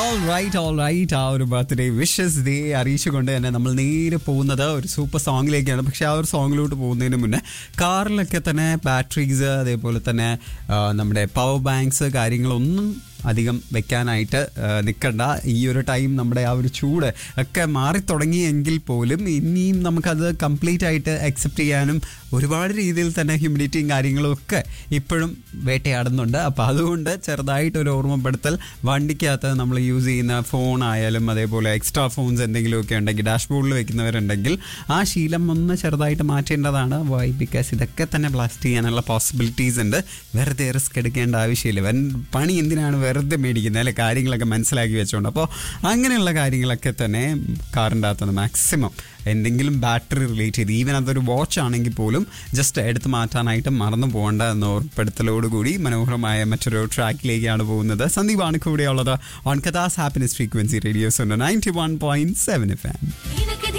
all right all right ആ ഒരു birthday wishes day അറിയിച്ചുകൊണ്ട് തന്നെ നമ്മൾ നേരെ പോകുന്നത് ഒരു സൂപ്പർ സോങ്ങിലേക്കാണ് പക്ഷെ ആ ഒരു സോങ്ങിലോട്ട് പോകുന്നതിന് മുന്നേ കാറിലൊക്കെ തന്നെ ബാറ്ററീസ് അതേപോലെ തന്നെ ആ, നമ്മുടെ പവർ ബാങ്ക്സ് കാര്യങ്ങളൊന്നും അധികം വെക്കാനായിട്ട് നിൽക്കണ്ട ഈ ഒരു ടൈം നമ്മുടെ ആ ഒരു ചൂട് ഒക്കെ മാറി തുടങ്ങിയെങ്കിൽ പോലും ഇനിയും നമുക്കത് കംപ്ലീറ്റ് ആയിട്ട് അക്സെപ്റ്റ് ചെയ്യാനും ഒരുപാട് രീതിയിൽ തന്നെ ഹ്യൂമിഡിറ്റിയും കാര്യങ്ങളും ഒക്കെ ഇപ്പോഴും വേട്ടയാടുന്നുണ്ട് അപ്പോൾ അതുകൊണ്ട് ചെറുതായിട്ടൊരു ഓർമ്മപ്പെടുത്തൽ വണ്ടിക്കകത്ത് നമ്മൾ യൂസ് ചെയ്യുന്ന ഫോൺ ആയാലും അതേപോലെ എക്സ്ട്രാ ഫോൺസ് എന്തെങ്കിലുമൊക്കെ ഉണ്ടെങ്കിൽ ഡാഷ്ബോർഡിൽ വെക്കുന്നവരുണ്ടെങ്കിൽ ആ ശീലം ഒന്ന് ചെറുതായിട്ട് മാറ്റേണ്ടതാണ് വൈ ബിക്കോസ് ഇതൊക്കെ തന്നെ ബ്ലാസ്റ്റ് ചെയ്യാനുള്ള പോസിബിലിറ്റീസ് ഉണ്ട് വെറുതെ റിസ്ക് എടുക്കേണ്ട ആവശ്യമില്ല വൻ പണി എന്തിനാണ് വെറുതെ മേടിക്കുന്നത് അല്ലെ കാര്യങ്ങളൊക്കെ മനസ്സിലാക്കി വെച്ചുകൊണ്ട് അപ്പോൾ അങ്ങനെയുള്ള കാര്യങ്ങളൊക്കെ തന്നെ കാറിൻ്റെ അകത്തുനിന്ന് മാക്സിമം എന്തെങ്കിലും ബാറ്ററി റിലേറ്റ് ചെയ്ത് ഈവൻ അതൊരു വാച്ച് ആണെങ്കിൽ പോലും ജസ്റ്റ് എടുത്ത് മാറ്റാനായിട്ട് മറന്നു പോകേണ്ട എന്ന ഓർപ്പെടുത്തലോടുകൂടി മനോഹരമായ മറ്റൊരു ട്രാക്കിലേക്കാണ് പോകുന്നത് സന്ദീപാണ് കൂടെയുള്ളത് ഓൺ കഥാസ് ഹാപ്പിനെസ് ഫ്രീക്വൻസി റേഡിയോസ് ഉണ്ട് ninety one point seven F M